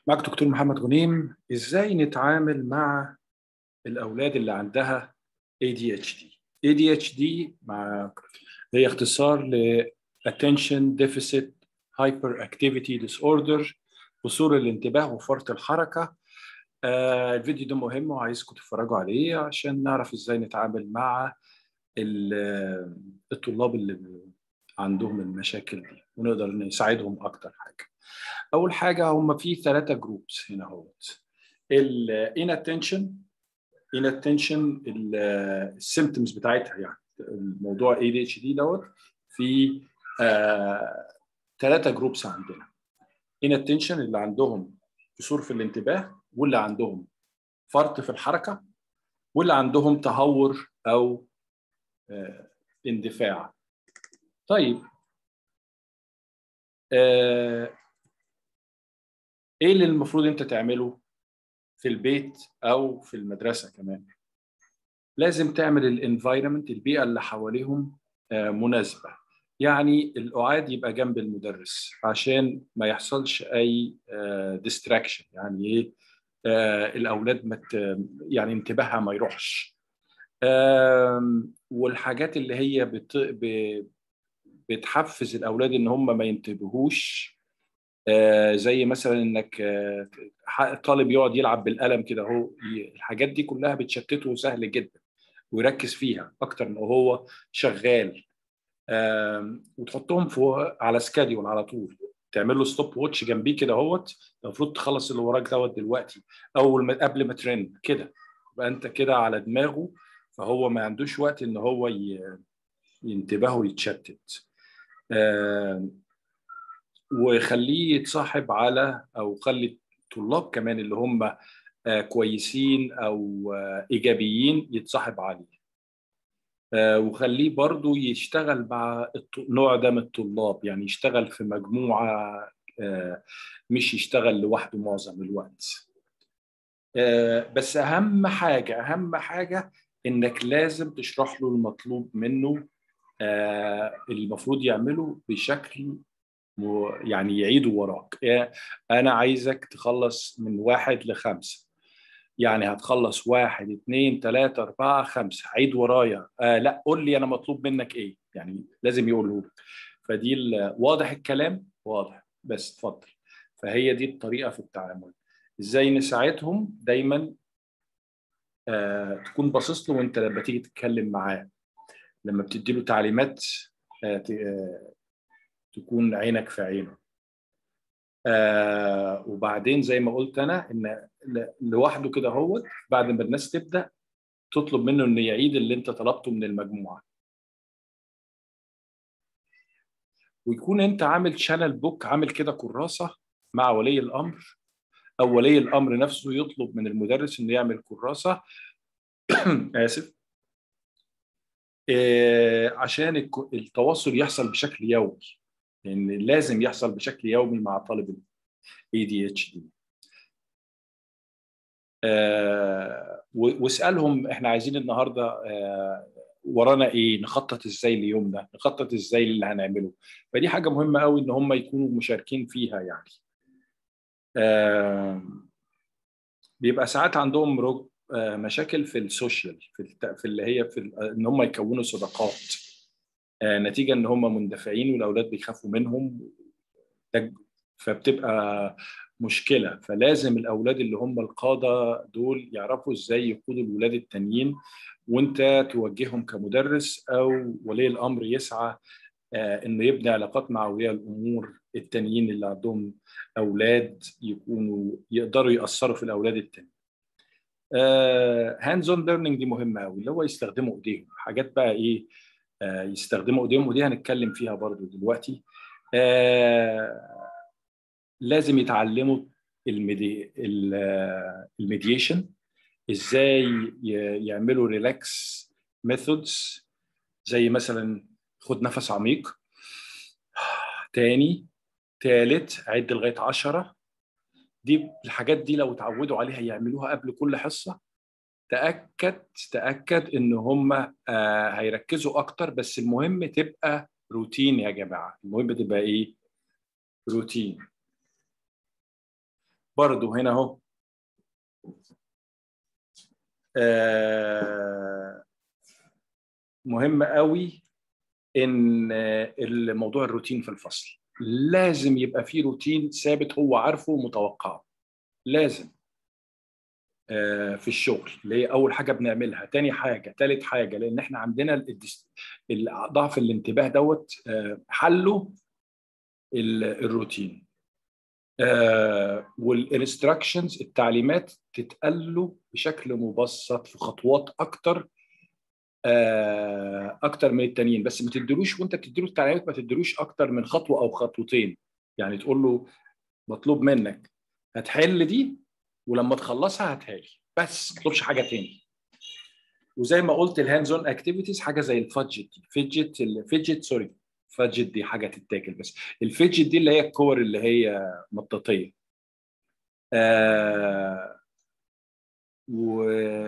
معك دكتور محمد غنيم ازاي نتعامل مع الاولاد اللي عندها ADHD ADHD مع هي اختصار ل Attention Deficit Hyperactivity Disorder قصور الانتباه وفرط الحركة آه الفيديو ده مهم وعايزكم تتفرجوا عليه عشان نعرف ازاي نتعامل مع الطلاب اللي عندهم المشاكل دي ونقدر نساعدهم اكتر حاجه اول حاجه هم في ثلاثه جروبس هنا اهوت الاناتنشن اناتنشن السيمتومز بتاعتها يعني الموضوع اي دي اتش دي دوت في ثلاثه جروبس عندنا اناتنشن اللي عندهم قصور في الانتباه واللي عندهم فرط في الحركه واللي عندهم تهور او آه اندفاع طيب آه ايه اللي المفروض انت تعمله في البيت او في المدرسه كمان لازم تعمل الانفايرمنت البيئه اللي حواليهم آه مناسبه يعني القعاد يبقى جنب المدرس عشان ما يحصلش اي ديستراكشن آه يعني ايه آه الاولاد مت يعني انتباهها ما يروحش والحاجات اللي هي بت... ب... بتحفز الاولاد ان هم ما ينتبهوش آه زي مثلا انك آه طالب يقعد يلعب بالقلم كده اهو الحاجات دي كلها بتشتته سهل جدا ويركز فيها اكتر ما هو شغال آه وتحطهم فوق على سكاديول على طول تعمل له ستوب واتش جنبيه كده اهوت المفروض تخلص اللي وراك دوت دلوقتي اول ما قبل ما ترن كده يبقى انت كده على دماغه فهو ما عندوش وقت ان هو ينتبهه ويتشتت آه وخليه يتصاحب على او خلي الطلاب كمان اللي هم آه كويسين او آه ايجابيين يتصاحب عليه وخليه برضو يشتغل مع النوع ده من الطلاب يعني يشتغل في مجموعة مش يشتغل لوحده معظم الوقت بس أهم حاجة أهم حاجة انك لازم تشرح له المطلوب منه آه المفروض يعمله بشكل يعني يعيده وراك يعني انا عايزك تخلص من واحد لخمسه يعني هتخلص واحد اثنين ثلاثة أربعة خمسة عيد ورايا آه لا قول لي أنا مطلوب منك إيه يعني لازم يقوله لك فدي واضح الكلام واضح بس اتفضل فهي دي الطريقة في التعامل إزاي نساعدهم دايما آه، تكون باصص له وانت لما تيجي تتكلم معاه لما بتدي له تعليمات آه، آه، تكون عينك في عينه وبعدين زي ما قلت انا ان لوحده كده هو بعد ما الناس تبدا تطلب منه انه يعيد اللي انت طلبته من المجموعه ويكون انت عامل شانل بوك عامل كده كراسه مع ولي الامر او ولي الامر نفسه يطلب من المدرس انه يعمل كراسه اسف إيه عشان التواصل يحصل بشكل يومي لان يعني لازم يحصل بشكل يومي مع طالب ال ADHD آه واسالهم احنا عايزين النهارده آه ورانا ايه نخطط ازاي ليومنا نخطط ازاي اللي هنعمله فدي حاجه مهمه قوي ان هم يكونوا مشاركين فيها يعني آه بيبقى ساعات عندهم رج... آه مشاكل في السوشيال في, الت... في اللي هي في ال... ان هم يكونوا صداقات آه نتيجه ان هم مندفعين والاولاد بيخافوا منهم فبتبقى مشكله فلازم الاولاد اللي هم القاده دول يعرفوا ازاي يقودوا الولاد التانيين وانت توجههم كمدرس او ولي الامر يسعى انه يبني علاقات مع اولياء الامور التانيين اللي عندهم اولاد يكونوا يقدروا ياثروا في الاولاد التانيين. هاندز اون ليرنينج دي مهمه قوي اللي هو يستخدموا ايديهم حاجات بقى ايه آه يستخدموا ايديهم ودي هنتكلم فيها برضو دلوقتي آه لازم يتعلموا الميدي الميديشن ازاي يعملوا ريلاكس ميثودز زي مثلا خد نفس عميق تاني تالت عد لغايه عشرة دي الحاجات دي لو اتعودوا عليها يعملوها قبل كل حصه تاكد تاكد ان هم آه هيركزوا اكتر بس المهم تبقى روتين يا جماعه المهم تبقى ايه روتين برضو هنا اهو آه، مهم قوي ان الموضوع الروتين في الفصل لازم يبقى فيه روتين ثابت هو عارفه ومتوقعه لازم آه، في الشغل اللي هي اول حاجه بنعملها تاني حاجه تالت حاجه لان احنا عندنا الدس- ال- ضعف الانتباه دوت آه، حله ال- الروتين والانستراكشنز التعليمات تتقال له بشكل مبسط في خطوات اكتر آه، اكتر من التانيين بس ما تدلوش وانت بتديله التعليمات ما تدلوش اكتر من خطوه او خطوتين يعني تقول له مطلوب منك هتحل دي ولما تخلصها هاتها لي بس ما تطلبش حاجه تاني وزي ما قلت الهاندز اون اكتيفيتيز حاجه زي الفادجت دي فيدجت الفيدجت سوري فادجت دي حاجه تتاكل بس الفيدجت دي اللي هي الكور اللي هي مطاطيه آه و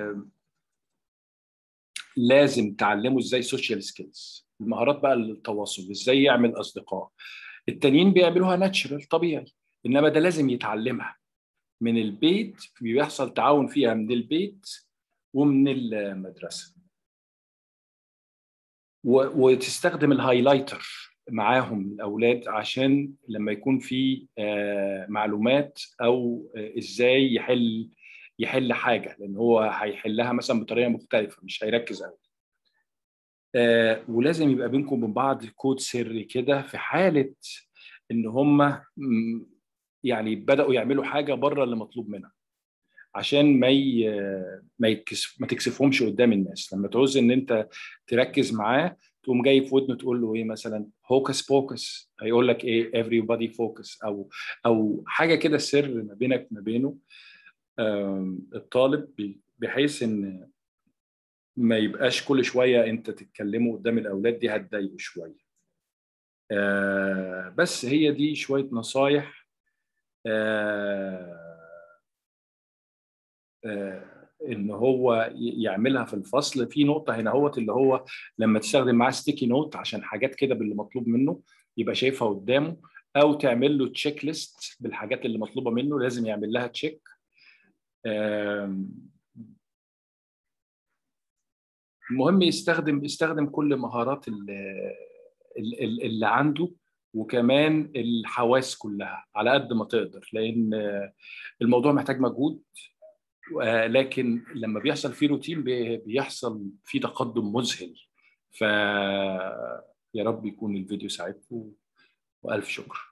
لازم تعلمه ازاي سوشيال سكيلز المهارات بقى التواصل ازاي يعمل اصدقاء التانيين بيعملوها ناتشرال طبيعي انما ده لازم يتعلمها من البيت بيحصل تعاون فيها من البيت ومن المدرسه و- وتستخدم الهايلايتر معاهم الاولاد عشان لما يكون في آه، معلومات او آه، ازاي يحل يحل حاجه لان هو هيحلها مثلا بطريقه مختلفه مش هيركز قوي آه، ولازم يبقى بينكم وبين بعض كود سري كده في حاله ان هم يعني بداوا يعملوا حاجه بره اللي مطلوب منها عشان ما ي... ما يتكسف ما تكسفهمش قدام الناس لما تعوز ان انت تركز معاه تقوم جاي في ودنه تقول له ايه مثلا هوكس بوكس هيقول لك ايه everybody focus او او حاجه كده سر ما بينك ما بينه آم، الطالب بي- بحيث ان ما يبقاش كل شويه انت تتكلموا قدام الاولاد دي هتضايقه شويه آه، بس هي دي شويه نصايح آه، آه، ان هو ي- يعملها في الفصل في نقطه هنا هوت اللي هو لما تستخدم معاه ستيكي نوت عشان حاجات كده باللي مطلوب منه يبقى شايفها قدامه او تعمل له تشيك ليست بالحاجات اللي مطلوبه منه لازم يعمل لها تشيك المهم يستخدم يستخدم كل مهارات ال- ال- ال- اللي عنده وكمان الحواس كلها على قد ما تقدر لان الموضوع محتاج مجهود آه، لكن لما بيحصل فيه روتين بي- بيحصل فيه تقدم مذهل ف يا رب يكون الفيديو ساعدكم والف شكر